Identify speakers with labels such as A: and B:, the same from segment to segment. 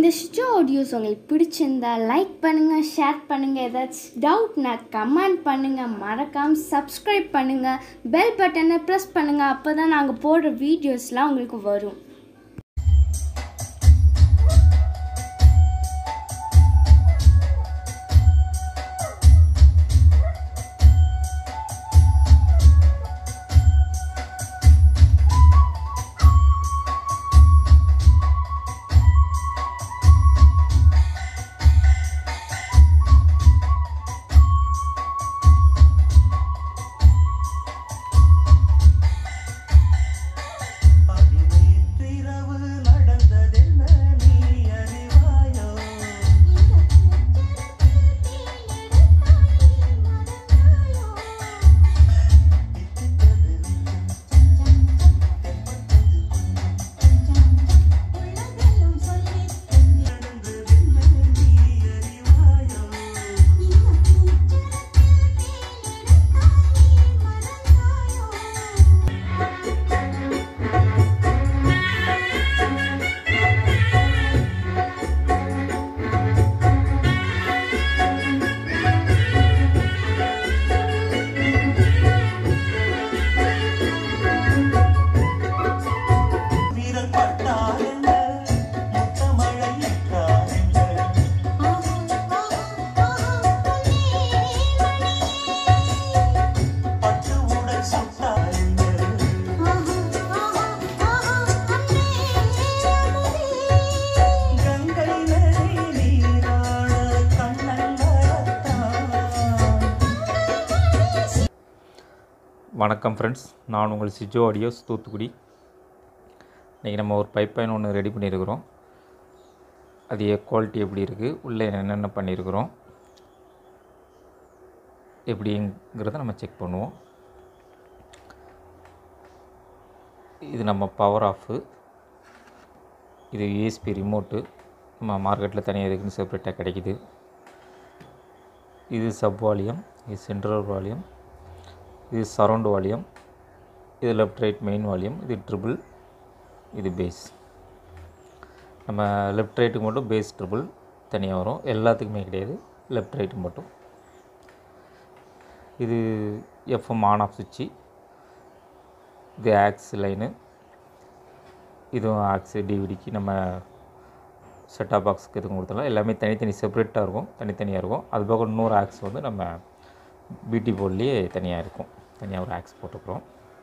A: இந்த ஷிச்சோ ஆடியோஸ் உங்களுக்கு பிடிச்சிருந்தா லைக் பண்ணுங்கள் ஷேர் பண்ணுங்கள் ஏதாச்சும் டவுட்னா கமெண்ட் பண்ணுங்கள் மறக்காமல் சப்ஸ்கிரைப் பண்ணுங்கள் பெல் பட்டனை ப்ரெஸ் பண்ணுங்கள் அப்போ தான் நாங்கள் போடுற வீடியோஸ்லாம் உங்களுக்கு வரும்
B: பதினேற்றிரவு நடந்ததென்ன நீ அறிவாயோ இத்தித்தது நடந்ததென்ன நீ அறிவாயோ வீரல் பட்டாரென்ன முத்தமழை இட்டாரென்ன பட்டு உடை சுட்டாரென்ன கங்கை நதி நீராட கண்ணங்கரத்தான்
C: வணக்கம் ஃப்ரெண்ட்ஸ் நான் உங்கள் சிஜோ ஆடியோஸ் தூத்துக்குடி இன்றைக்கி நம்ம ஒரு பைப்பைன் ஒன்று ரெடி பண்ணியிருக்கிறோம் அது குவாலிட்டி எப்படி இருக்குது உள்ளே என்னென்ன பண்ணியிருக்கிறோம் எப்படிங்கிறத நம்ம செக் பண்ணுவோம் இது நம்ம பவர் ஆஃபு இது யூஎஸ்பி ரிமோட்டு நம்ம மார்க்கெட்டில் தனியாக இருக்குன்னு செப்பரேட்டாக கிடைக்குது இது சப் வால்யூம் இது சென்ட்ரல் வால்யூம் இது சரவுண்ட் வால்யூம் இது லெஃப்ட் ரைட் மெயின் வால்யூம் இது ட்ரிபிள் இது பேஸ் நம்ம லெஃப்ட் ரைட்டுக்கு மட்டும் பேஸ் ட்ரிபிள் தனியாக வரும் எல்லாத்துக்குமே கிடையாது லெஃப்ட் ரைட்டுக்கு மட்டும் இது எஃப்எம் ஆன் ஆஃப் சுவிட்சு இது ஆக்ஸ் லைனு இதுவும் ஆக்ஸு டிவிடிக்கு நம்ம செட்டாப் பாக்ஸுக்கு எதுவும் கொடுத்தலாம் எல்லாமே தனித்தனி செப்பரேட்டாக இருக்கும் தனித்தனியாக இருக்கும் அது போக இன்னொரு ஆக்ஸ் வந்து நம்ம பியூட்டி போர்ட்லேயே தனியாக இருக்கும் தனியாக ஒரு ஆக்ஸ் போட்டுக்கிறோம்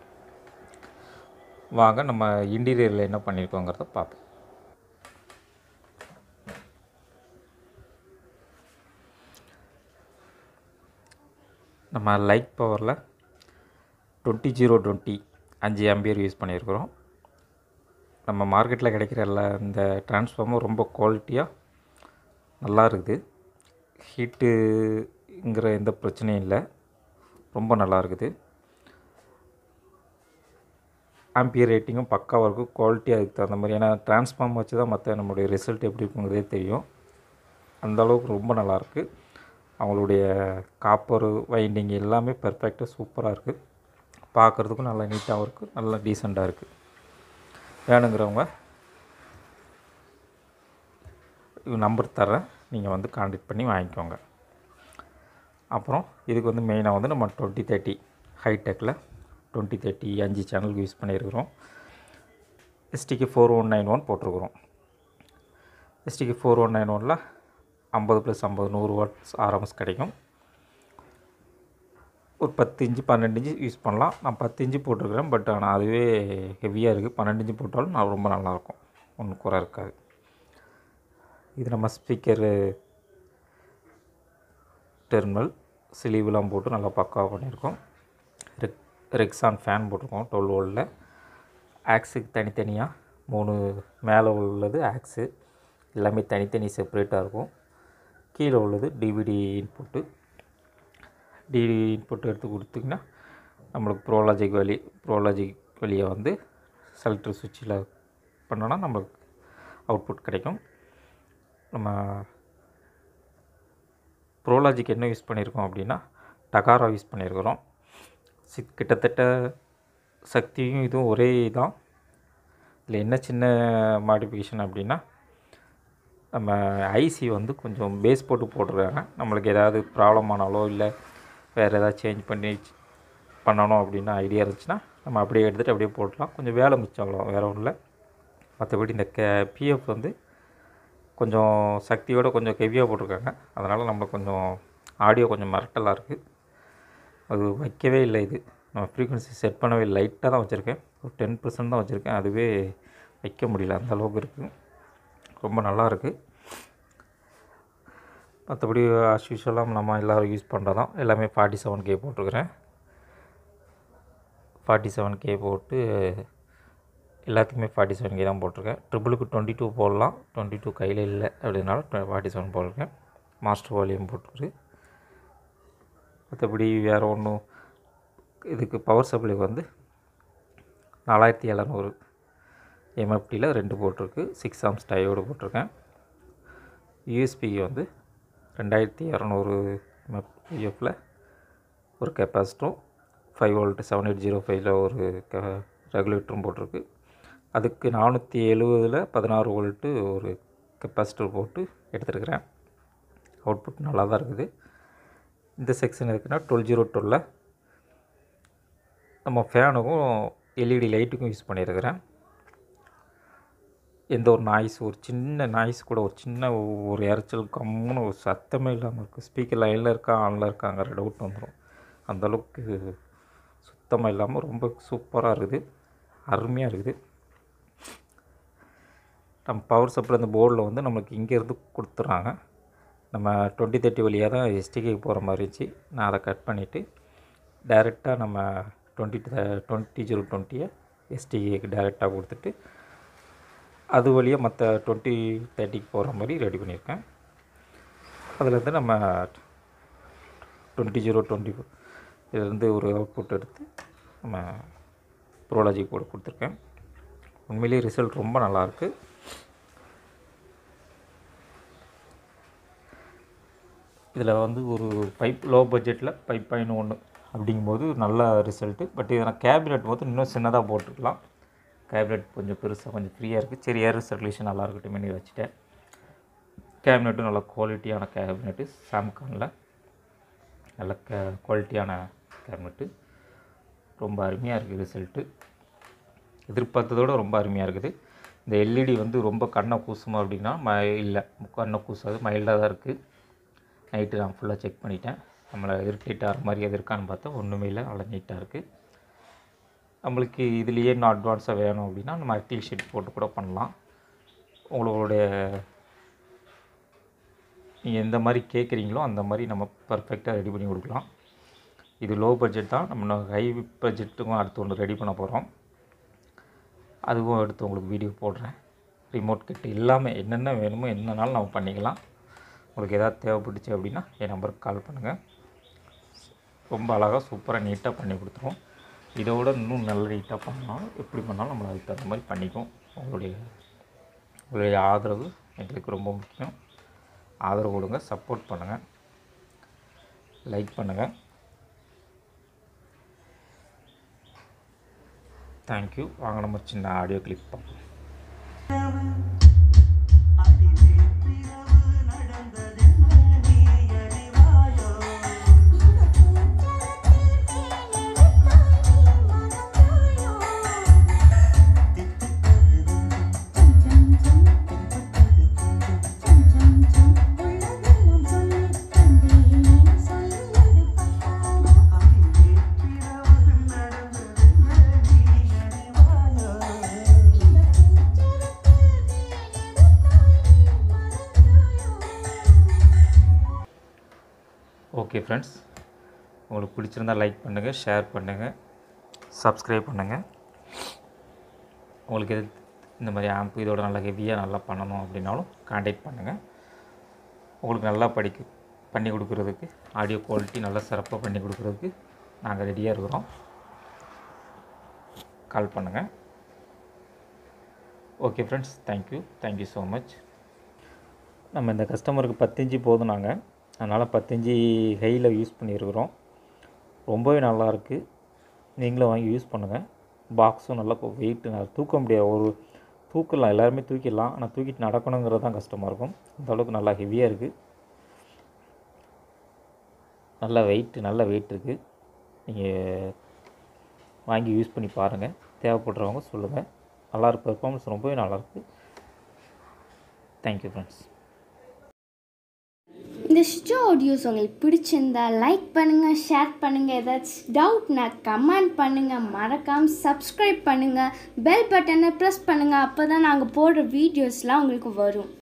C: வாங்க நம்ம இன்டீரியரில் என்ன பண்ணியிருக்கோங்கிறத பார்ப்போம் நம்ம லைட் பவரில் டுவெண்ட்டி ஜீரோ டுவெண்ட்டி அஞ்சு ஆம்பியர் யூஸ் பண்ணியிருக்கிறோம் நம்ம மார்க்கெட்டில் கிடைக்கிற எல்லா இந்த டிரான்ஸ்ஃபார்மர் ரொம்ப குவாலிட்டியாக நல்லா இருக்குது ஹீட்டுங்கிற எந்த பிரச்சனையும் இல்லை ரொம்ப நல்லா இருக்குது ஆம்பியர் ரேட்டிங்கும் பக்காவாக இருக்கும் குவாலிட்டி அதுக்கு தகுந்த மாதிரி ஏன்னா டிரான்ஸ்ஃபார்ம் வச்சு தான் மற்ற நம்மளுடைய ரிசல்ட் எப்படி இருக்குங்கிறதே தெரியும் அந்த அளவுக்கு ரொம்ப நல்லாயிருக்கு அவங்களுடைய காப்பர் வைண்டிங் எல்லாமே பெர்ஃபெக்டாக சூப்பராக இருக்குது பார்க்குறதுக்கும் நல்லா நீட்டாகவும் இருக்குது நல்லா டீசெண்டாக இருக்குது வேணுங்கிறவங்க நம்பர் தரேன் நீங்கள் வந்து கான்டாக்ட் பண்ணி வாங்கிக்கோங்க அப்புறம் இதுக்கு வந்து மெயினாக வந்து நம்ம டுவெண்ட்டி தேர்ட்டி ஹைடெக்கில் டுவெண்ட்டி தேர்ட்டி அஞ்சு சேனலுக்கு யூஸ் பண்ணியிருக்கிறோம் எஸ்டிக்கு ஃபோர் ஒன் நைன் ஒன் போட்டிருக்கிறோம் எஸ்டிக்கு ஃபோர் ஒன் நைன் ஒனில் ஐம்பது ப்ளஸ் ஐம்பது நூறு வாட்ஸ் ஆர்எம்எஸ் கிடைக்கும் ஒரு பத்து இன்ச்சு பன்னெண்டு இன்ச்சு யூஸ் பண்ணலாம் நான் பத்து இன்ச்சு போட்டிருக்கிறேன் பட் ஆனால் அதுவே ஹெவியாக இருக்குது பன்னெண்டு இன்ச்சு போட்டாலும் நான் ரொம்ப நல்லாயிருக்கும் ஒன்றும் குறை இருக்காது இது நம்ம ஸ்பீக்கரு டெர்மினல் ஸ்லீவ்லாம் போட்டு நல்லா பக்காவாக பண்ணியிருக்கோம் ரெக் ரெக்ஸான் ஃபேன் போட்டிருக்கோம் டுவெல் வோல்டில் ஆக்ஸுக்கு தனித்தனியாக மூணு மேலே உள்ளது ஆக்ஸு எல்லாமே தனித்தனி செப்பரேட்டாக இருக்கும் கீழே உள்ளது டிவிடி இன்புட்டு டிவிடி இன்புட் எடுத்து கொடுத்திங்கன்னா நம்மளுக்கு ப்ரோலாஜிக் வழி ப்ரோலாஜிக் வழியை வந்து செலக்டர் சுவிட்சில் பண்ணோன்னா நம்மளுக்கு அவுட்புட் கிடைக்கும் நம்ம ப்ரோலாஜிக் என்ன யூஸ் பண்ணியிருக்கோம் அப்படின்னா டகாரா யூஸ் பண்ணியிருக்கிறோம் சி கிட்டத்தட்ட சக்தியும் இதுவும் ஒரே தான் இதில் என்ன சின்ன மாடிஃபிகேஷன் அப்படின்னா நம்ம ஐசி வந்து கொஞ்சம் பேஸ் போட்டு போட்டிருக்காங்க நம்மளுக்கு ஏதாவது ப்ராப்ளம் ஆனாலோ இல்லை வேறு ஏதாவது சேஞ்ச் பண்ணி பண்ணணும் அப்படின்னு ஐடியா இருந்துச்சுன்னா நம்ம அப்படியே எடுத்துகிட்டு அப்படியே போடலாம் கொஞ்சம் வேலை மிச்சம் அவ்வளோ வேறு ஒன்றும் இல்லை மற்றபடி இந்த கே பிஎஃப் வந்து கொஞ்சம் சக்தியோட கொஞ்சம் ஹெவியாக போட்டிருக்காங்க அதனால் நம்ம கொஞ்சம் ஆடியோ கொஞ்சம் மிரட்டலாக இருக்குது அது வைக்கவே இல்லை இது நம்ம ஃப்ரீக்வன்சி செட் பண்ணவே லைட்டாக தான் வச்சுருக்கேன் ஒரு டென் பர்சன்ட் தான் வச்சுருக்கேன் அதுவே வைக்க முடியல அந்த அளவுக்கு இருக்குது ரொம்ப நல்லா இருக்குது மற்றபடி ஆஸ் யூஸ்வலாக நம்ம எல்லோரும் யூஸ் பண்ணுறதான் எல்லாமே ஃபார்ட்டி செவன் கே போட்டிருக்கிறேன் ஃபார்ட்டி செவன் கே போட்டு எல்லாத்துக்குமே ஃபார்ட்டி செவன் கே தான் போட்டிருக்கேன் ட்ரிபிளுக்கு டுவெண்ட்டி டூ போடலாம் டுவெண்ட்டி டூ கையில் இல்லை அப்படின்னால ஃபார்ட்டி செவன் போட்டிருக்கேன் மாஸ்டர் வால்யூம் போட்டுருக்கு மற்றபடி வேறு ஒன்றும் இதுக்கு பவர் சப்ளை வந்து நாலாயிரத்தி எழுநூறு எம்எஃப்டியில் ரெண்டு போட்டிருக்கு சிக்ஸ் ஆம்ஸ் டயோடு போட்டிருக்கேன் யூஎஸ்பிக்கு வந்து ரெண்டாயிரத்தி இரநூறு எம்எஃப்டிஎஃப்பில் ஒரு கெப்பாசிட்டரும் five volt seven eight zero ஃபைவ்ல ஒரு க ரெகுலேட்டரும் போட்டிருக்கு அதுக்கு நானூற்றி எழுவதில் பதினாறு வோல்ட்டு ஒரு கெப்பாசிட்டர் போட்டு எடுத்துருக்கிறேன் அவுட்புட் நல்லா தான் இருக்குது இந்த செக்ஷன் இருக்குன்னா டுவெல் ஜீரோ டுவெலில் நம்ம ஃபேனுக்கும் எல்இடி லைட்டுக்கும் யூஸ் பண்ணியிருக்கிறேன் எந்த ஒரு நாய்ஸ் ஒரு சின்ன நாய்ஸ் கூட ஒரு சின்ன ஒரு இறைச்சல் கம்முன்னு ஒரு சத்தமே இல்லாமல் இருக்குது ஸ்பீக்கர் லைனில் இருக்கா ஆனில் இருக்காங்கிற டவுட் வந்துடும் அந்தளவுக்கு சுத்தமாக இல்லாமல் ரொம்ப சூப்பராக இருக்குது அருமையாக இருக்குது நம்ம பவர் சப்ளை அந்த போர்டில் வந்து நம்மளுக்கு இங்கேருந்து கொடுத்துட்றாங்க நம்ம டுவெண்ட்டி தேர்ட்டி வழியாக தான் எஸ்டிகே போகிற மாதிரி இருந்துச்சு நான் அதை கட் பண்ணிவிட்டு டைரெக்டாக நம்ம டுவெண்ட்டி டுவெண்ட்டி ஜீரோ டுவெண்ட்டியை எஸ்டிகேக்கு டைரெக்டாக கொடுத்துட்டு அது வழியாக மற்ற டுவெண்ட்டி தேர்ட்டிக்கு போகிற மாதிரி ரெடி பண்ணியிருக்கேன் அதுலேருந்து நம்ம டுவெண்ட்டி ஜீரோ டுவெண்ட்டி இதுலேருந்து ஒரு அவுட்புட் எடுத்து நம்ம ப்ரோலாஜிக் போர்டு கொடுத்துருக்கேன் உண்மையிலேயே ரிசல்ட் ரொம்ப நல்லாயிருக்கு இதில் வந்து ஒரு பைப் லோ பட்ஜெட்டில் பைப் பாயிண்ட் ஒன்று அப்படிங்கும்போது நல்ல ரிசல்ட்டு பட் இதை நான் கேபினெட் வந்து இன்னும் சின்னதாக போட்டுக்கலாம் கேபினெட் கொஞ்சம் பெருசாக கொஞ்சம் ஃப்ரீயாக இருக்குது சரி ஏர் சர்க்குலேஷன் நல்லா இருக்கட்டும் வச்சுட்டேன் கேபினெட்டும் நல்ல குவாலிட்டியான கேபினெட்டு சாம்கானில் நல்ல கே குவாலிட்டியான கேபினெட்டு ரொம்ப அருமையாக இருக்குது ரிசல்ட்டு எதிர்பார்த்ததோட ரொம்ப அருமையாக இருக்குது இந்த எல்இடி வந்து ரொம்ப கண்ணை கூசுமா அப்படின்னா ம இல்லை கண்ணை கூசாது மைல்டாக தான் இருக்குது நைட்டு நான் ஃபுல்லாக செக் பண்ணிட்டேன் நம்மளை இரிட்டேட் ஆகிற மாதிரி எது இருக்கான்னு பார்த்தா ஒன்றுமே இல்லை நல்லா நீட்டாக இருக்குது நம்மளுக்கு இதுலேயே இன்னும் அட்வான்ஸாக வேணும் அப்படின்னா நம்ம அக்டிவ் ஷீட் போட்டு கூட பண்ணலாம் உங்களுடைய நீங்கள் எந்த மாதிரி கேட்குறீங்களோ அந்த மாதிரி நம்ம பர்ஃபெக்டாக ரெடி பண்ணி கொடுக்கலாம் இது லோ பட்ஜெட் தான் நம்ம ஹை பட்ஜெட்டுக்கும் அடுத்து ஒன்று ரெடி பண்ண போகிறோம் அதுவும் எடுத்து உங்களுக்கு வீடியோ போடுறேன் ரிமோட் கிட் எல்லாமே என்னென்ன வேணுமோ என்னன்னாலும் நம்ம பண்ணிக்கலாம் உங்களுக்கு எதாவது தேவைப்பட்டுச்சு அப்படின்னா என் நம்பருக்கு கால் பண்ணுங்கள் ரொம்ப அழகாக சூப்பராக நீட்டாக பண்ணி கொடுத்துருவோம் இதை விட இன்னும் நல்ல நீட்டாக பண்ணாலும் எப்படி பண்ணாலும் நம்மளை அதுக்கு தகுந்த மாதிரி பண்ணிக்கும் உங்களுடைய உங்களுடைய ஆதரவு எங்களுக்கு ரொம்ப முக்கியம் ஆதரவு கொடுங்க சப்போர்ட் பண்ணுங்கள் லைக் பண்ணுங்கள் தேங்க்யூ வாங்க நம்ம சின்ன ஆடியோ கிளிப் பார்ப்போம்
B: அடிவேற்றிரவு நடந்ததென்ன நீ அறிவாயோ அடிவேற்றிரவு நடந்ததென்ன நீ அறிவாயோ
C: ஓகே ஃப்ரெண்ட்ஸ் உங்களுக்கு பிடிச்சிருந்தா லைக் பண்ணுங்கள் ஷேர் பண்ணுங்கள் சப்ஸ்கிரைப் பண்ணுங்கள் உங்களுக்கு எது இந்த மாதிரி ஆம்ப் இதோட நல்லா ஹெவியாக நல்லா பண்ணணும் அப்படின்னாலும் காண்டாக்ட் பண்ணுங்கள் உங்களுக்கு நல்லா படிக்க பண்ணி கொடுக்குறதுக்கு ஆடியோ குவாலிட்டி நல்லா சிறப்பாக பண்ணி கொடுக்குறதுக்கு நாங்கள் ரெடியாக இருக்கிறோம் கால் பண்ணுங்கள் okay friends thank you thank you so much நம்ம இந்த கஸ்டமருக்கு பத்தஞ்சு போதும் நாங்கள் அதனால் பத்தஞ்சு ஹையில் யூஸ் பண்ணியிருக்கிறோம் ரொம்பவே நல்லாயிருக்கு நீங்களும் வாங்கி யூஸ் பண்ணுங்கள் பாக்ஸும் நல்லா வெயிட் நல்லா தூக்க முடியாது ஒரு தூக்கலாம் எல்லாருமே தூக்கிடலாம் ஆனால் தூக்கிட்டு நடக்கணுங்கிறது தான் கஷ்டமாக இருக்கும் அந்த அளவுக்கு நல்லா ஹெவியாக இருக்குது நல்ல வெயிட்டு நல்ல வெயிட் இருக்குது நீங்கள் வாங்கி யூஸ் பண்ணி பாருங்கள் தேவைப்படுறவங்க சொல்லுங்கள் நல்லாயிருக்கு பெர்ஃபார்மன்ஸ் ரொம்பவே நல்லாயிருக்கு தேங்க்யூ ஃப்ரெண்ட்ஸ்
A: இந்த ஷிச்சோ ஆடியோஸ் உங்களுக்கு பிடிச்சிருந்தா லைக் பண்ணுங்கள் ஷேர் பண்ணுங்கள் ஏதாச்சும் டவுட்னா கமெண்ட் பண்ணுங்கள் மறக்காமல் சப்ஸ்கிரைப் பண்ணுங்கள் பெல் பட்டனை ப்ரெஸ் பண்ணுங்கள் அப்போ தான் நாங்கள் போடுற வீடியோஸ்லாம் உங்களுக்கு வரும்